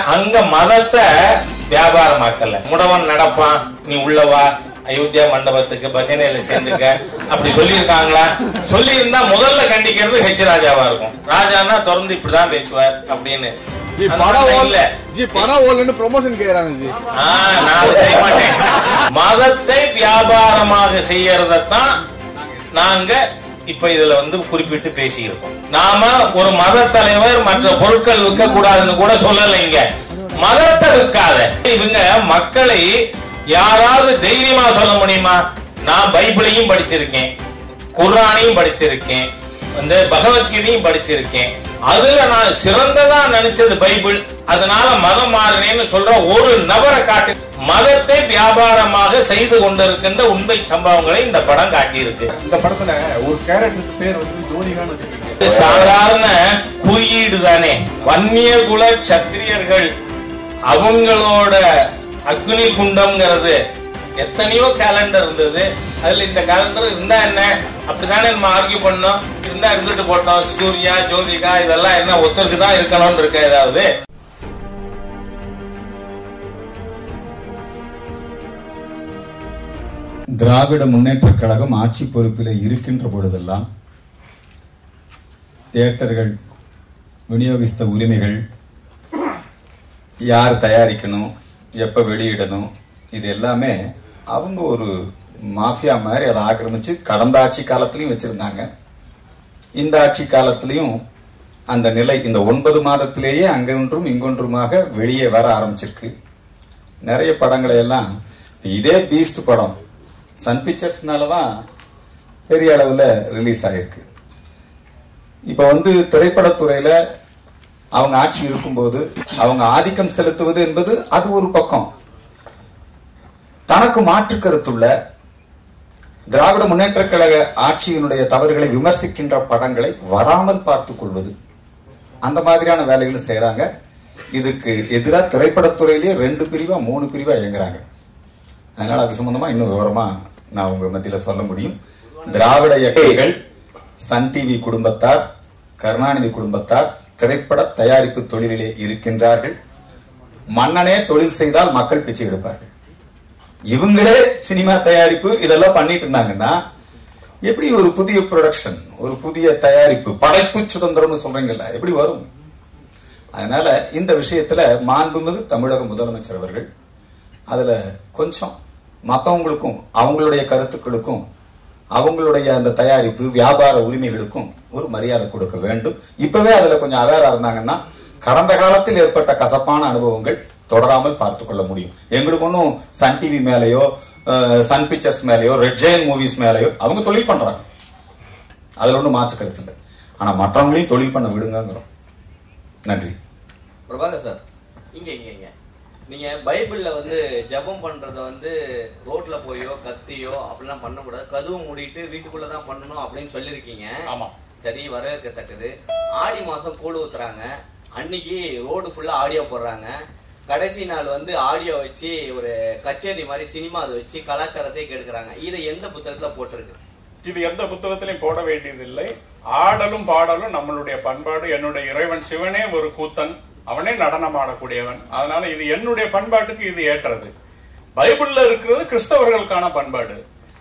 அங்க மதத்தை வியாபாரமாக்கல முடவன் நடப்பான் நீ உள்ளவா அயோத்தியா மண்டபத்துக்கு பஜனையில சேர்ந்துக்க அப்படி சொல்லியிருக்காங்களா சொல்லி இருந்தா முதல்ல கண்டிக்கிறது ஹெச் ராஜாவா இருக்கும் ராஜான்னா தொடர்ந்து இப்படிதான் பேசுவார் அப்படின்னு ஜி அந்த படம் மாதிரி ஓல் இல்ல ஜி படம் ஓல்னு ப்ரொமோஷன் கேக்குறாங்க ஜி ஆ, நான் அதை செய்ய மாட்டேன் மதத்தை வியாபாரமாக செய்யறதான் நாங்க இப்ப இதுல வந்து குறிப்பிட்டு பேசியிருக்கோம் நாம ஒரு மத தலைவர் மற்ற பொருட்கள் விற்க கூடாதுன்னு கூட சொல்லலைங்க மதத்தை விற்காத இவங்க மக்களை யாராவது தைரியமா சொல்ல முடியுமா நான் பைபிளையும் படிச்சிருக்கேன் குர்ஆனையும் படிச்சிருக்கேன் இந்த பகவத்கீதையும் படிச்சிருக்கேன் அதுல நான் சிறந்ததா நினைச்சது பைபிள் அதனால மதம் மாறினேன்னு சொல்ற ஒரு நபரை காட்டு மதத்தை வியாபாரமாக செய்து கொண்டிருக்கின்ற உண்மை சம்பவங்களை இந்த படம் காட்டியிருக்கு இந்த படத்துல ஒரு கேரக்டருக்கு பேர் வந்து ஜோதிகான்னு வச்சிருக்கீங்க இது சாதாரண குறியீடு தானே வன்னிய குல சத்திரியர்கள் அவங்களோட அக்னி குண்டம்ங்கிறது எத்தனையோ கேலண்டர் இருந்தது அதுல இந்த கேலண்டர் இருந்தா என்ன அப்படிதானே நம்ம ஆர்கியூ பண்ணோம் இருந்தா இருந்துட்டு போட்டோம் சூர்யா ஜோதிகா இதெல்லாம் என்ன ஒருத்தருக்கு தான் இருக்கணும்னு இருக்க ஏதாவது திராவிட முன்னேற்றக் கழகம் ஆட்சி பொறுப்பில் இருக்கின்ற பொழுதெல்லாம் தியேட்டர்கள் விநியோகிஸ்த உரிமைகள் யார் தயாரிக்கணும் எப்போ வெளியிடணும் இது எல்லாமே அவங்க ஒரு மாஃபியா மாதிரி அதை ஆக்கிரமிச்சு கடந்த ஆட்சி காலத்திலையும் வச்சுருந்தாங்க இந்த ஆட்சி காலத்திலையும் அந்த நிலை இந்த ஒன்பது மாதத்திலேயே அங்கொன்றும் இங்கொன்றுமாக வெளியே வர ஆரம்பிச்சிருக்கு நிறைய படங்களை எல்லாம் இதே பீஸ்ட் படம் சன் பிக்சர்ஸ்னால தான் பெரிய அளவில் ரிலீஸ் ஆகிருக்கு இப்போ வந்து திரைப்படத்துறையில் அவங்க ஆட்சி இருக்கும்போது அவங்க ஆதிக்கம் செலுத்துவது என்பது அது ஒரு பக்கம் தனக்கு மாற்று கருத்துள்ள திராவிட முன்னேற்றக் கழக ஆட்சியினுடைய தவறுகளை விமர்சிக்கின்ற படங்களை வராமல் பார்த்து கொள்வது அந்த மாதிரியான வேலைகளை செய்கிறாங்க இதுக்கு எதிராக திரைப்படத்துறையிலேயே ரெண்டு பிரிவா மூணு பிரிவா இயங்குறாங்க அதனால அது சம்பந்தமா இன்னும் விவரமா நான் உங்க மத்தியில சொல்ல முடியும் திராவிட இயக்கங்கள் சன் டிவி குடும்பத்தார் கருணாநிதி குடும்பத்தார் திரைப்பட தயாரிப்பு தொழிலிலே இருக்கின்றார்கள் மன்னனே தொழில் செய்தால் மக்கள் பிச்சை எடுப்பார்கள் இவங்களே சினிமா தயாரிப்பு இதெல்லாம் பண்ணிட்டு இருந்தாங்கன்னா எப்படி ஒரு புதிய ப்ரொடக்ஷன் ஒரு புதிய தயாரிப்பு படைப்பு சுதந்திரம்னு சொல்றீங்கல்ல எப்படி வரும் அதனால இந்த விஷயத்துல மாண்புமிகு தமிழக முதலமைச்சர் அவர்கள் அதுல கொஞ்சம் மற்றவங்களுக்கும் அவங்களுடைய கருத்துக்களுக்கும் அவங்களுடைய அந்த தயாரிப்பு வியாபார உரிமைகளுக்கும் ஒரு மரியாதை கொடுக்க வேண்டும் இப்பவே அதுல கொஞ்சம் அவேரா இருந்தாங்கன்னா கடந்த காலத்தில் ஏற்பட்ட கசப்பான அனுபவங்கள் தொடராமல் பார்த்து கொள்ள முடியும் எங்களுக்கு ஒன்றும் சன் டிவி மேலேயோ அஹ், சன் பிக்சர்ஸ் மேலேயோ ரெட் ஜெயின் மூவிஸ் மேலேயோ அவங்க தொழில் பண்றாங்க அதுல ஒன்றும் மாற்று கருத்து இல்லை ஆனா மற்றவங்களையும் தொழில் பண்ண விடுங்கிறோம் நன்றி பிரபாகர் சார் இங்க இங்க இங்க நீங்க பைபிள்ல வந்து ஜெபம் பண்றத வந்து ரோட்ல போயோ கத்தியோ அப்படிலாம் பண்ணக்கூடாது கதவு மூடிட்டு வீட்டுக்குள்ள தான் பண்ணணும் அப்படின்னு சொல்லியிருக்கீங்க ஆமா. சரி வரவேற்கத்தக்கது ஆடி மாசம் கூழ் ஊத்துறாங்க அன்னைக்கு ரோடு ஃபுல்லா ஆடியோ போடுறாங்க கடைசி நாள் வந்து ஆடியோ வச்சு ஒரு கச்சேரி மாதிரி சினிமா அதை வச்சு கலாச்சாரத்தை கெடுக்குறாங்க இது எந்த புத்தகத்துல போட்டிருக்கு இது எந்த புத்தகத்திலையும் போட வேண்டியதில்லை ஆடலும் பாடலும் நம்மளுடைய பண்பாடு என்னுடைய இறைவன் சிவனே ஒரு கூத்தன் அவனே நடனம் ஆடக்கூடியவன் அதனால இது என்னுடைய பண்பாட்டுக்கு இது ஏற்றது பைபிள்ல இருக்கிறது கிறிஸ்தவர்களுக்கான பண்பாடு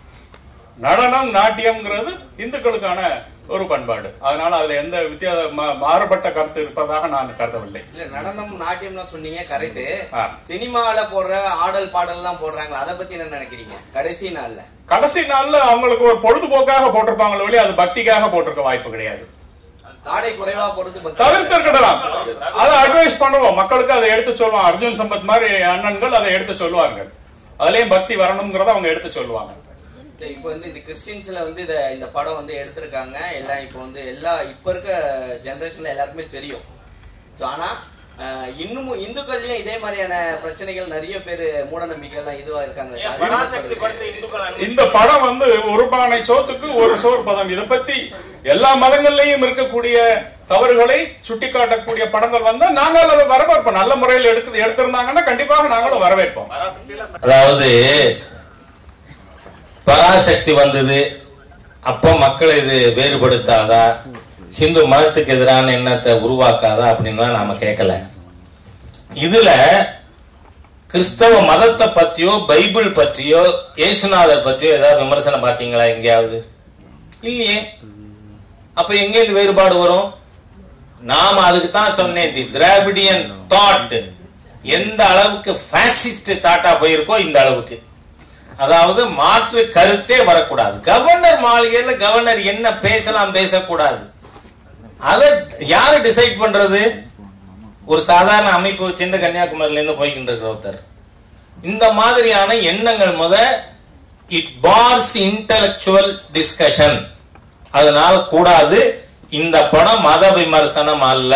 நடனம் நாட்டியம்ங்கிறது இந்துக்களுக்கான ஒரு பண்பாடு அதனால அதுல எந்த வித்தியாச மா- மாறுபட்ட கருத்து இருப்பதாக நான் கருதவில்லை இல்ல நடனம் நாட்டியம்லாம் சொன்னீங்க கரெக்ட் ஆ. சினிமால போடுற ஆடல் பாடல்லாம் போடுறாங்களா அதை பத்தி என்ன நினைக்கிறீங்க கடைசி நாள்ல கடைசி நாள்ல அவங்களுக்கு ஒரு பொழுதுபோக்காக போட்டிருப்பாங்களே ஒழிய அது பக்திக்காக போட்டிருக்க வாய்ப்பு கிடையாது ஆடை குறைவா போறது பத்தி- தவிர்த்திருக்கலாம் அதை அட்வைஸ் பண்ணுவோம் மக்களுக்கு அதை எடுத்து சொல்லுவோம் அர்ஜுன் சம்பத் மாதிரி அண்ணன்கள் அதை எடுத்து சொல்லுவார்கள் அதுலயும் பக்தி வரணுங்கிறத அவங்க எடுத்து சொல்லுவாங்க சரி, இப்போ வந்து இந்த கிறிஸ்டின்ஸ்ல வந்து இத இந்த படம் வந்து எடுத்திருக்காங்க எல்லாம் இப்போ வந்து எல்லா இப்ப இருக்க ஜெனரேஷன்ல எல்லாருக்குமே தெரியும் ஸோ ஆனா அஹ், இன்னமும் இந்துக்கள்லயும் இதே மாதிரியான பிரச்சனைகள் நிறைய பேர் மூட நம்பிக்கைகள் இதுவா இருக்காங்க So, அது என்ன சொல்றீங்க? இந்த படம் வந்து ஒரு பானை சோத்துக்கு ஒரு சோறு பதம் இதை பத்தி எல்லா மதங்கள்லயும் இருக்கக்கூடிய தவறுகளை சுட்டிக்காட்டக்கூடிய படங்கள் வந்தா நாங்கள் அதை வரவேற்போம் நல்ல முறையில் எடுத்து எடுத்திருந்தாங்கன்னா கண்டிப்பாக நாங்களும் வரவேற்போம் அதாவது பராசக்தி வந்தது அப்போ மக்களை இது வேறுபடுத்தாதா ஹிந்து மதத்துக்கு எதிரான எண்ணத்தை உருவாக்காதா அப்படின்லாம் நாம கேட்கல இதுல கிறிஸ்தவ மதத்தை பத்தியோ பைபிள் பற்றியோ இயேசுநாதர் பற்றியோ ஏதாவது விமர்சனம் பார்த்தீங்களா எங்கேயாவது இல்லையே அப்ப எங்க இந்த வேறுபாடு வரும் நாம அதுக்கு தான் சொன்னேன் தி திராவிடியன் தாட் எந்த அளவுக்கு பாசிஸ்ட் தாட்டா போயிருக்கோ இந்த அளவுக்கு அதாவது மாற்று கருத்தே வரக்கூடாது கவர்னர் மாளிகையில கவர்னர் என்ன பேசலாம் பேசக்கூடாது அதை யாரு டிசைட் பண்றது ஒரு சாதாரண அமைப்பு வச்சிருந்து கன்னியாகுமரியில இருந்து போய்கிட்டு இருக்கிற ஒருத்தர் இந்த மாதிரியான எண்ணங்கள் முத இட் பார்ஸ் இன்டலெக்சுவல் டிஸ்கஷன் அதனால கூடாது இந்த படம் மத விமர்சனம் அல்ல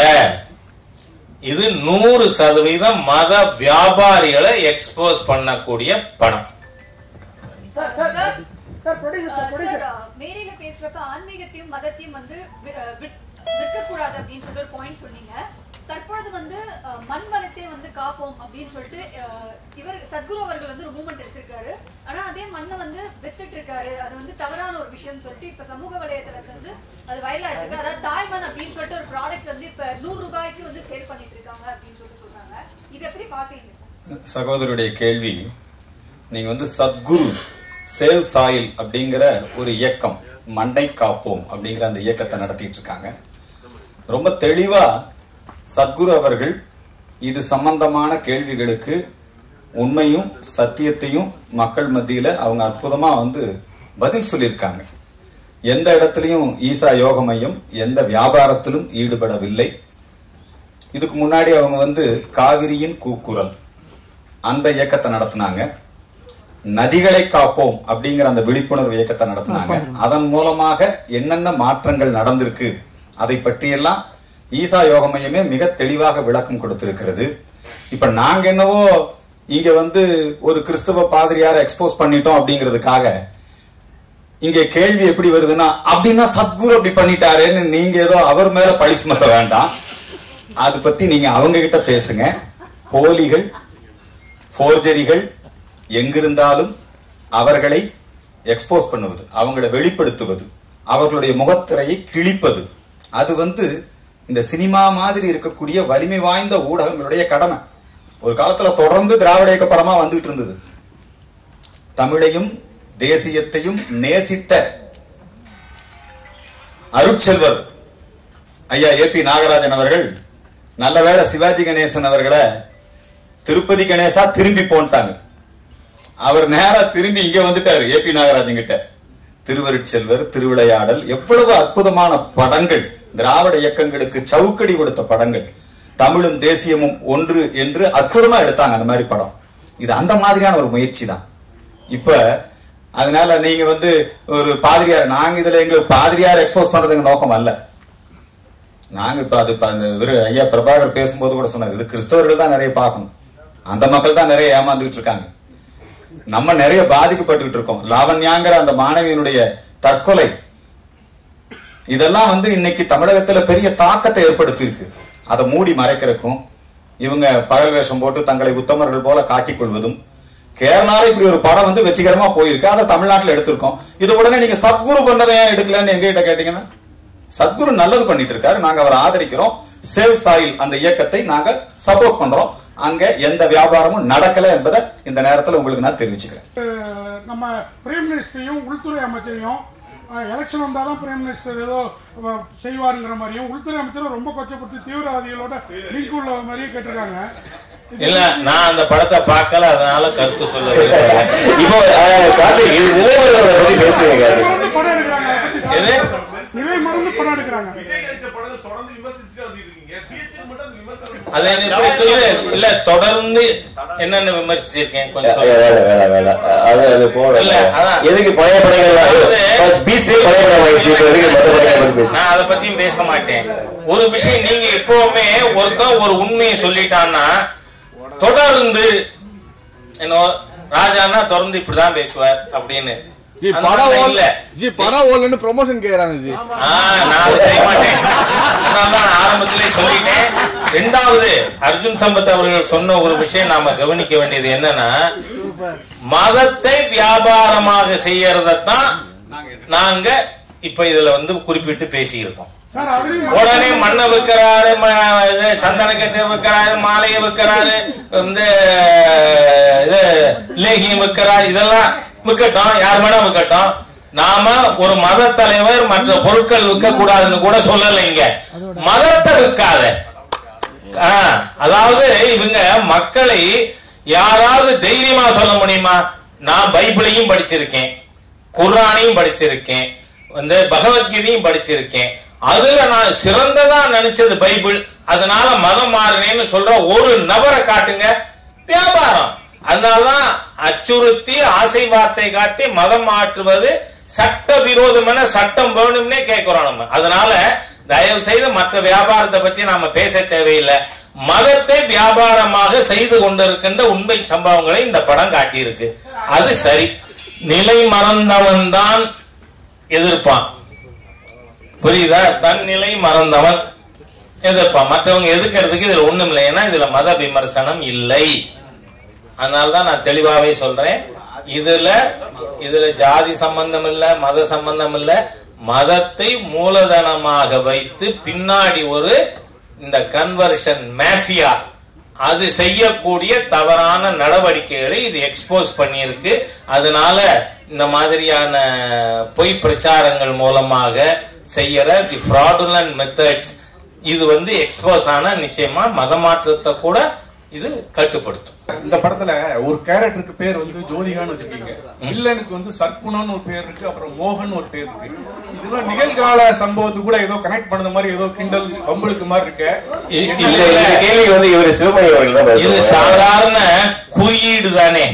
இது நூறு சதவீதம் மத வியாபாரிகளை எக்ஸ்போஸ் பண்ணக்கூடிய படம் sir sir sir producer sir sir producer மேடையில பேசுறப்ப ஆன்மீகத்தையும் மதத்தையும் வந்து வி- அஹ் விற்- விற்கக்கூடாது அப்படின்னு சொல்லி ஒரு பாயிண்ட் சொன்னீங்க தற்பொழுது வந்து அஹ், மண் மதத்தை வந்து காப்போம் அப்படின்னு சொல்லிட்டு அஹ், இவர் சத்குரு அவர்கள் வந்து ஒரு மூமெண்ட் எடுத்திருக்காரு ஆனா அதே மண்ணை வந்து வித்துட்டு இருக்காரு அது வந்து தவறான ஒரு விஷயம் சொல்லிட்டு இப்ப சமூக வலைதளத்துல வந்து அது வைரல் ஆயிருக்கு அதாவது தாய்மன் அப்படின்னு சொல்லிட்டு ஒரு ப்ராடக்ட் வந்து இப்ப நூறு ரூபாய்க்கு வந்து சேல் பண்ணிட்டு இருக்காங்க அப்படின்னு சொல்லிட்டு சொல்றாங்க இது எப்படி பாக்குறீங்க சகோதரருடைய கேள்வி நீங்க வந்து சத்குரு சேவ் சாயில் அப்படிங்கிற ஒரு இயக்கம் மண்ணை காப்போம் அப்படிங்கிற அந்த இயக்கத்தை நடத்திட்டு இருக்காங்க ரொம்ப தெளிவா சத்குரு அவர்கள் இது சம்பந்தமான கேள்விகளுக்கு உண்மையும் சத்தியத்தையும் மக்கள் மத்தியில அவங்க அற்புதமா வந்து பதில் சொல்லியிருக்காங்க எந்த இடத்துலையும் ஈசா யோக மையம் எந்த வியாபாரத்திலும் ஈடுபடவில்லை இதுக்கு முன்னாடி அவங்க வந்து காவிரியின் கூக்குரல் அந்த இயக்கத்தை நடத்தினாங்க நதிகளை காப்போம் அப்படிங்கிற அந்த விழிப்புணர்வு இயக்கத்தை நடத்தினாங்க அதன் மூலமாக என்னென்ன மாற்றங்கள் நடந்திருக்கு அதை பற்றியெல்லாம் ஈசா யோக மையமே மிக தெளிவாக விளக்கம் கொடுத்திருக்கிறது இப்ப நாங்க என்னவோ இங்க வந்து ஒரு கிறிஸ்தவ பாதிரியாரை எக்ஸ்போஸ் பண்ணிட்டோம் அப்படிங்கிறதுக்காக இங்க கேள்வி எப்படி வருதுன்னா அப்படின்னா சத்குரு அப்படி பண்ணிட்டாரேன்னு நீங்க ஏதோ அவர் மேல பழி சுமத்த வேண்டாம் அது பத்தி நீங்க அவங்க கிட்ட பேசுங்க போலிகள் போர்ஜரிகள் எங்கிருந்தாலும் அவர்களை எக்ஸ்போஸ் பண்ணுவது அவங்களை வெளிப்படுத்துவது அவர்களுடைய முகத்திரையை கிழிப்பது அது வந்து இந்த சினிமா மாதிரி இருக்கக்கூடிய வலிமை வாய்ந்த ஊடகங்களுடைய கடமை ஒரு காலத்துல தொடர்ந்து திராவிட இயக்க படமா வந்துட்டு இருந்தது தமிழையும் தேசியத்தையும் நேசித்த அருட்செல்வர் ஐயா ஏ பி நாகராஜன் அவர்கள் நல்லவேளை சிவாஜி கணேசன் அவர்களை திருப்பதி கணேசா திரும்பி போன்ட்டாங்க அவர் நேரா திரும்பி இங்க வந்துட்டாரு ஏ பி நாகராஜன் கிட்ட திருவருட்செல்வர் திருவிளையாடல் எவ்வளவு அற்புதமான படங்கள் திராவிட இயக்கங்களுக்கு சவுக்கடி கொடுத்த படங்கள் தமிழும் தேசியமும் ஒன்று என்று அற்புதமா எடுத்தாங்க அந்த மாதிரி படம் இது அந்த மாதிரியான ஒரு முயற்சி தான் இப்ப அதனால நீங்க வந்து ஒரு பாதிரியார் நாங்க இதுல எங்க பாதிரியார் எக்ஸ்போஸ் பண்றது எங்க நோக்கம் அல்ல நாங்க இப்ப அது இப்ப அந்த இவரு ஐயா பிரபாகர் பேசும்போது கூட சொன்னார் இது கிறிஸ்தவர்கள் தான் நிறைய பார்க்கணும் அந்த மக்கள் தான் நிறைய ஏமாந்துட்டு இருக்காங்க நம்ம நிறைய பாதிக்கப்பட்டுக்கிட்டு இருக்கோம் லாவண்யாங்கிற அந்த மாணவியினுடைய தற்கொலை இதெல்லாம் வந்து இன்னைக்கு தமிழகத்துல பெரிய தாக்கத்தை ஏற்படுத்தி இருக்கு அதை மூடி மறைக்கிறதுக்கும் இவங்க பகல் வேஷம் போட்டு தங்களை உத்தமர்கள் போல காட்டிக் கொள்வதும் கேரளால இப்படி ஒரு படம் வந்து வெற்றிகரமா போயிருக்கு அதை தமிழ்நாட்டுல எடுத்திருக்கோம் இது உடனே நீங்க சத்குரு பண்ணதை ஏன் எடுக்கலன்னு எங்க கிட்ட கேட்டீங்கன்னா சத்குரு நல்லது பண்ணிட்டு இருக்காரு நாங்க அவரை ஆதரிக்கிறோம் சேவ் சாயில் அந்த இயக்கத்தை நாங்க சப்போர்ட் பண்றோம் அங்க எந்த வியாபாரமும் நடக்கல என்பதை இந்த நேரத்துல உங்களுக்கு நான் தெரிவிச்சுக்கிறேன் அஹ் நம்ம பிரைம் மினிஸ்டரையும் உள்துறை அமைச்சரையும் எலெக்ஷன் வந்தால் தான் பிரைம் மினிஸ்டர் ஏதோ அஹ், செய்வாருங்கிற மாதிரியும் உள்துறை அமைச்சரை ரொம்ப கொச்சப்படுத்தி தீவிரவாதிகளோட லிங்க் உள்ள மாதிரியும் கேட்டிருக்காங்க இல்ல நான் அந்த படத்தை பார்க்கல அதனால கருத்து சொல்ல விரும்பல. இப்போ அஹ், கார்த்திக் இது நிலைவரங்களை பத்தி பேசுங்க கார்த்திக் மறந்து படம் எடுக்கிறாங்க அதை பத்தி எது? நிலை மறந்து படம் எடுக்கிறாங்க அது என்ன இப்படி சொல்லு? இல்ல தொடர்ந்து என்னென்ன விமர்சிச்சிருக்கேன் கொஞ்சம் ஐயா, சொல்லுங்க. வேணாம் வேணாம் வேணாம் அது அது போகல இல்ல, அதான். எதுக்கு பழைய படங்கள் அதாவது- பீஸ்லயே பழைய படம் ஆயிடுச்சு இப்போ எதுக்கு மற்ற படங்களை பத்தி பேசு நான் அதை பத்தியும் பேச மாட்டேன் ஒரு விஷயம் நீங்க எப்பவுமே ஒருத்தன் ஒரு உண்மையை சொல்லிட்டான்னா தொடர்ந்து என்ன ராஜான்னா தொடர்ந்து இப்படிதான் பேசுவார் அப்படின்னு ஜி அந்த படம் மாதிரிலாம் ஓல் இல்ல ஜி படம் ஓல்னு ப்ரொமோஷன் கேக்குறாங்க ஜி ஆ, நான் அதை செய்ய மாட்டேன் அதனால தான் நான் ஆரம்பத்திலே சொல்லிட்டேன் ரெண்டாவது அர்ஜுன் சம்பத் அவர்கள் சொன்ன ஒரு விஷயம் நாம கவனிக்க வேண்டியது என்னன்னா மதத்தை வியாபாரமாக செய்யறதான் நாங்க இப்ப இதுல வந்து குறிப்பிட்டு பேசியிருக்கோம் சார் அதுலயும் உடனே மண்ணை விற்கிறாரு ம- இது சந்தனக்கட்டை விற்கிறாரு மாலையை விற்கிறாரு இந்த இது லேகியம் விற்கிறாரு இதெல்லாம் விற்கட்டும் யார் வேணா விற்கட்டும் நாம ஒரு மத தலைவர் மற்ற பொருட்கள் விற்க கூடாதுன்னு கூட சொல்லல இங்க மதத்தை விற்காத ஆ, அதாவது இவங்க மக்களை யாராவது தைரியமா சொல்ல முடியுமா நான் பைபிளையும் படிச்சிருக்கேன் குர்ஆனையும் படிச்சிருக்கேன் வந்து பகவத்கீதையும் படிச்சிருக்கேன் அதுல நான் சிறந்ததா நினைச்சது பைபிள் அதனால மதம் மாறினேன்னு சொல்ற ஒரு நபரை காட்டுங்க வியாபாரம் அதனாலதான் அச்சுறுத்தி ஆசை வார்த்தை காட்டி மதம் மாற்றுவது சட்ட விரோதம் என சட்டம் வேணும்னே கேட்கிறோம் நம்ம அதனால தயவு செய்து மற்ற வியாபாரத்தை பற்றி நாம பேச தேவையில்லை மதத்தை வியாபாரமாக செய்து கொண்டிருக்கின்ற உண்மை சம்பவங்களை இந்த படம் காட்டியிருக்கு அது சரி நிலை மறந்தவன் தான் எதிர்ப்பான் புரியுதா தன் நிலை மறந்தவன் எதிர்ப்பான் மற்றவங்க எதிர்க்கிறதுக்கு இதுல ஒண்ணும் இல்லை ஏன்னா இதுல மத விமர்சனம் இல்லை அதனால தான் நான் தெளிவாவே சொல்றேன் இதுல இதுல ஜாதி சம்பந்தம் இல்ல மத சம்பந்தம் இல்ல மதத்தை மூலதனமாக வைத்து பின்னாடி ஒரு இந்த கன்வர்ஷன் மேஃபியா அது செய்யக்கூடிய தவறான நடவடிக்கைகளை இது எக்ஸ்போஸ் பண்ணியிருக்கு அதனால இந்த மாதிரியான பொய் பிரச்சாரங்கள் மூலமாக செய்யற தி fraudulent மெத்தட்ஸ் இது வந்து எக்ஸ்போஸ் ஆனா நிச்சயமா மதமாற்றத்தை கூட இது கட்டுப்படுத்தும் இந்த படத்துல ஒரு கேரக்டருக்கு பேர் வந்து ஜோதிகான்னு வச்சிருக்கீங்க வில்லனுக்கு வந்து சர்க்குணன்னு ஒரு பேர் இருக்கு அப்புறம் மோகன் ஒரு பேர் இருக்கு இதெல்லாம் நிகழ்கால சம்பவத்துக்கு கூட ஏதோ கனெக்ட் பண்ணது மாதிரி ஏதோ கிண்டல் பம்பளுக்கு மாதிரி இருக்கு இ- இல்ல இல்ல இந்த இல்ல கேள்வி வந்து இவர் சிவமணி அவர்கள் தான் இது பேசுவாங்க. சாதாரண குறியீடு தானே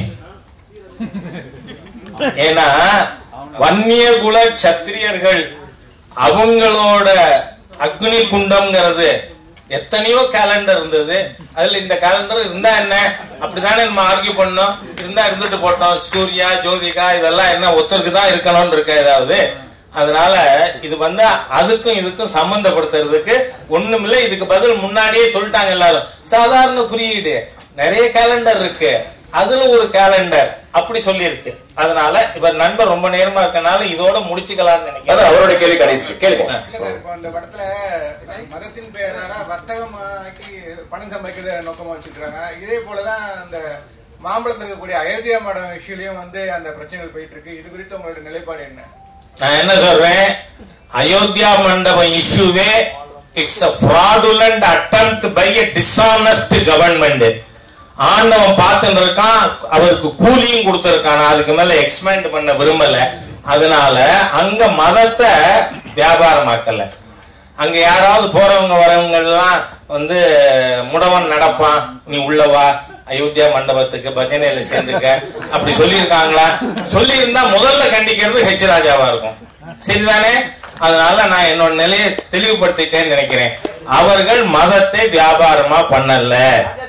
ஏன்னா வன்னியகுல சத்திரியர்கள் அவங்களோட அக்னி குண்டம்ங்கிறது எத்தனையோ கேலண்டர் இருந்தது அதுல இந்த கேலண்டர் இருந்தா என்ன அப்படிதானே நம்ம ஆர்கியூ பண்ணோம் இருந்தா இருந்துட்டு போட்டோம் சூர்யா ஜோதிகா இதெல்லாம் என்ன ஒருத்தருக்கு தான் இருக்கணும்னு இருக்க ஏதாவது அதனால இது வந்து அதுக்கும் இதுக்கும் சம்பந்தப்படுத்துறதுக்கு ஒண்ணுமில்லை இதுக்கு பதில் முன்னாடியே சொல்லிட்டாங்க எல்லாரும் சாதாரண குறியீடு நிறைய கேலண்டர் இருக்கு அதுல ஒரு கேலண்டர் அப்படி சொல்லியிருக்கு அதனால இவர் நண்பர் ரொம்ப நேரமா இருக்கனால இதோட முடிச்சுக்கலாம்னு அதான் நினைக்கிறேன் அவரோட கேள்வி கடைசி கேளுங்க இல்ல சார் இப்போ இந்த படத்துல மதத்தின் பெயரால வர்த்தகமாக்கி பணம் சம்பாதிக்கிறத நோக்கமா வச்சிருக்காங்க இதே போலதான் அந்த மாம்பழத்தில் இருக்கக்கூடிய அயோத்தியா மடம் இஷ்யூலயும் வந்து அந்த பிரச்சனைகள் போயிட்டு இருக்கு இது குறித்து உங்களோட நிலைப்பாடு என்ன நான் என்ன சொல்றேன் அயோத்தியா மண்டபம் இஷ்யூவே it's a fraudulent attempt by a dishonest government ஆண்டவன் பார்த்துட்டு இருக்கான் அவருக்கு கூலியும் கொடுத்திருக்கான் நான் அதுக்கு மேல எக்ஸ்பேண்ட் பண்ண விரும்பல அதனால அங்க மதத்தை வியாபாரமாக்கல அங்க யாராவது போறவங்க வரவங்க எல்லாம் வந்து முடவன் நடப்பான் நீ உள்ளவா அயோத்தியா மண்டபத்துக்கு பஜனையில சேர்ந்துக்க அப்படி சொல்லியிருக்காங்களா சொல்லியிருந்தா முதல்ல கண்டிக்கிறது ஹெச் ராஜாவா இருக்கும் சரிதானே அதனால நான் என்னோட நிலையை தெளிவுபடுத்திட்டேன்னு நினைக்கிறேன் அவர்கள் மதத்தை வியாபாரமா பண்ணல